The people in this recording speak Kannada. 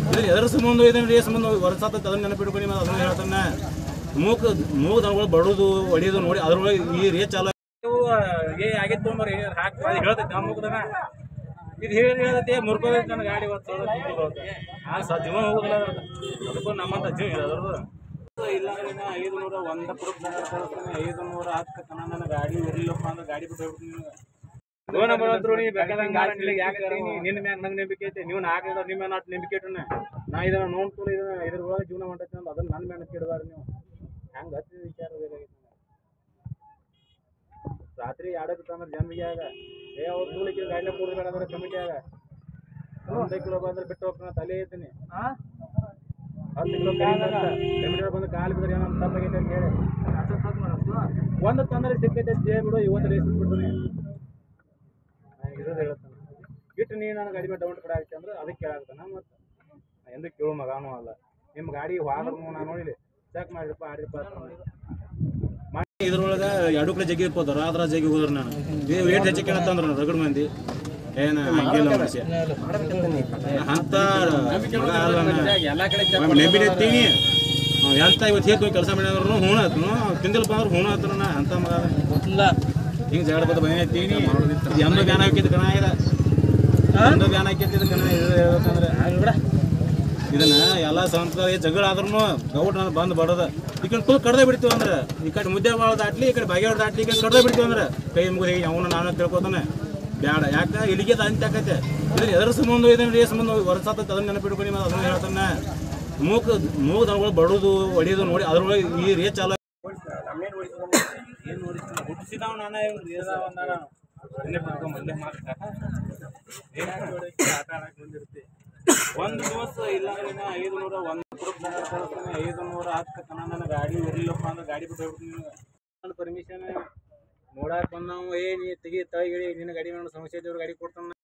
ಇದ್ರ ಎದ್ರ ಸಂಬಂಧ ಇದನ್ನ ರೀ ಸಂಬಂಧ ವರ್ಷಾತ ಅದನ್ನ ನೆನಪಿಟ್ಕೊಂಡು ಮತ್ತೆ ಅದನ್ನ ಹೇಳ್ತಾನೆ ಮೂಕ ಮೂಗ ದನಗಳು ಬಡೋದು ಹೊಡಿಯೋದು ನೋಡಿ ಅದ್ರೊಳಗೆ ಈ ರೇ ಚಾಲ ಏ ಆಗಿತ್ತು ಮರಿ ಹಾಕಿ ಹೇಳ್ತೈತೆ ನಮ್ಮ ಮುಖದನ ಇದು ಹೇಳಿ ಹೇಳ್ತೈತೆ ಮುರ್ಕೋದೈತೆ ನನ್ನ ಗಾಡಿ ಇವತ್ತು ಆ ಸ ಜೀವ ಹೋಗುದಿಲ್ಲ ಅದ್ರದ್ದು ಅದಕ್ಕೂ ನಮ್ಮಂತ ಜೀವ ಇಲ್ಲ ಅದ್ರದ್ದು ಇಲ್ಲ ನೀನು ಐದು ನೂರ ಒಂದ ಪ್ರೂಫ್ ಐದು ನೂರ ಹತ್ತು ತನ ನನ್ನ ಗಾಡಿ ಇರ್ಲಿಲ್ಲಪ್ಪ ಅಂದ್ರೆ ಗಾಡಿ ಬಿಟ್ಟು ಹೋಗ್ಬಿಡ್ತೀನಿ ಲೋನ ಬರೋದ್ರು ನೀ ಬೇಕಾದಂಗ ಗಾಡಿ ಯಾಕೆ ನಿನ್ನ ಮ್ಯಾಗ ನಂಗೆ ನಂಬಿಕೆ ಐತೆ ನೀವು ನಾಲ್ಕು ಇದಾವ ನಿಮ್ಮ ನಾಟ್ ನಂಬಿಕೆ ಇಟ್ಟನೆ ನಾ ಇದನ್ನ ನೋಡ್ಕೊಂಡು ಇದನ್ನ ಇದ್ರ ಒಳಗೆ ಜೀವನ ಮಾಡೈತೆ ಅಂತ ಅದನ್ನ ನನ್ನ ಮ್ಯಾಗ ನಂಬಿಕೆ ಇಡಬಾರ್ದು ನೀವು ಹಂಗೆ ಹತ್ತಿ ವಿಚಾರ ಬೇಕಾಗಿತ್ತು ರಾತ್ರಿ ಆಡಕ್ಕೆ ತಂದ್ರೆ ಜನ್ಮಿಗೆ ಆಗ ಏ ಅವ್ರು ತೂಲಿಕ್ಕೆ ಗಾಡಿನ ಕೂಡಬೇಡ ಅಂದ್ರೆ ಕಮಿಟಿ ಆಗ ಒಂದು ಕಿಲೋ ಬಂದ್ರೆ ಬಿಟ್ಟು ಹೋಗ್ತಾನೆ ತಲೆ ಐತೀನಿ ಹತ್ತು ಕಿಲೋ ಕಮಿಟಿ ಬಂದು ಕಾಲು ಬಿದ್ರೆ ಏನೋ ತಪ್ಪಾಗೈತೆ ಅಂತ ಹೇಳಿ ಒಂದು ತೊಂದರೆ ಸಿಕ್ಕೈತೆ ಜೇ ಬಿಡು ಇವತ್ತು ರೇಸ್ ಬಿಡ್ತೀನಿ ನನಗೆ ಇರೋದು ಹೇಳ್ತಾನೆ ಬಿಟ್ಟು ನೀನು ನನ್ನ ಗಾಡಿ ಮೇಲೆ ಡೌನ್ ಕಡೆ ಆಗ್ತಿ ಅಂದ್ರೆ ಅದಕ್ಕೆ ಕೇಳಾಗ್ತಾನ ಮತ್ತೆ ನಾ ಎಂದು ಕೇಳು ಮಗಾನು ಅಲ್ಲ ನಿಮ್ಮ ಗಾಡಿ ಹೋದ್ರು ನಾನು ನೋಡಿಲಿ ಚೆಕ್ ಮಾಡಿರಪ್ಪ ಆಡ್ರಿಪ್ಪ ಇದ್ರೊಳಗೆ ಎರಡು ಕಡೆ ಜಗ್ಗಿ ಇರ್ಬೋದು ಅದ್ರ ಜಗ್ಗಿ ಹೋದ್ರ ನಾನು ರೇಟ್ ಹೆಚ್ಚು ಕೇಳತ್ತಂದ್ರ ರಗಡ್ ಮಂದಿ ಏನ ಹಂಗಿಲ್ಲ ಮನುಷ್ಯ ಅಂತ ಮಗ ಅಲ್ಲ ನಾನು. ನೆಬ್ಬಿನ ತೀನಿ ಅವ್ ಎಂತ ಇವತ್ತು ಹೇಗೆ ಕೆಲಸ ಮಾಡಿದ್ರು ಹೂಣ ಆತನು ತಿಂದಿಲ್ಪ ಅಂದ್ರೆ ಹೂಣ ಆತನ ನಾ ಅಂತ ಮಗ ಹಿಂಗೆ ಜಗಳ ಬದ ಬೈನ ತೀನಿ ಎಂದ ಬ್ಯಾನ್ ಹಾಕಿದ್ದು ಕಣ ಇದ ಎಂದ ಬ್ಯಾನ್ ಹಾಕಿದ್ದು ಕಣ ಇದು ಹೇಳ್ಬೇಕಂದ್ರೆ ಇದನ್ನ ಎಲ್ಲ ಸಂಪ್ರದಾಯ ಜಗಳ ಆದ್ರೂ ಗೌಡ್ ನಾನು ಬಂದು ಬಡದ ಈ ಕಡೆ ಫುಲ್ ಕಡ್ದ ಬಿಡ್ತೀವಿ ಅಂದ್ರೆ ಈ ಕಡೆ ಮುದ್ದೆ ಬಾಳ ದಾಟ್ಲಿ ಈ ಕಡೆ ಬಾಗೇವಾಡ ದಾಟ್ಲಿ ಈ ಕಡೆ ಕಡ್ದ ಬಿಡ್ತೀವಿ ಅಂದ್ರೆ ಕೈ ಮುಗಿದ ಅವನು ನಾನು ತಿಳ್ಕೊತಾನೆ ಬ್ಯಾಡ ಯಾಕೆ ಇಲ್ಲಿಗೆ ಅಂತ ಆಕೈತೆ ಇದ್ರ ಎದ್ರ ಸಂಬಂಧ ಇದನ್ನ ರೀ ಸಂಬಂಧ ವರ್ಷಾತ ಅದನ್ನ ನೆನಪಿಟ್ಕೊಂಡು ಮತ್ತೆ ಅದನ್ನ ಹೇಳ್ತಾನೆ ಮೂಕ ಮೂಗ ದನಗಳು ಬಡೋದು ಹೊಡಿಯೋದು ನೋಡಿ ಅದ್ರೊಳಗೆ ಈ ರೇ ಚಾಲ ಏನು ನೋಡಿಸ್ತೀನಿ ಹುಟ್ಟಿಸಿದವ ನಾನು ರೇಸ ಬಂದಾಗ ಮಂದೆ ಮಾಡ್ತಾ ಆಟ ಆಡಕ್ಕೆ ಬಂದಿರ್ತಿ ಒಂದು ದಿವಸ ಇಲ್ಲ ನೀನು ಐದು ನೂರ ಒಂದು ಗ್ರೂಪ್ ಐದು ನೂರ ಹತ್ತು ತನ ನನ್ನ ಗಾಡಿ ಇರ್ಲಿಲ್ಲಪ್ಪ ಅಂದ್ರೆ ಗಾಡಿ ಬಿಟ್ಟು ಹೋಗ್ಬಿಡ್ತೀನಿ ನನ್ನ ಪರ್ಮಿಷನ್ ನೋಡಾಕ್ ಬಂದ್ ನಾವು ಏ ನೀ ತೆಗಿ ತಗಿಳಿ ನಿನ್ನ ಗಾಡಿ ಮೇಲೆ ಸಮಸ್ಯೆ ಇದ್ದವ್ರು ಗಾಡಿ ಕೊಡ್ತಾನ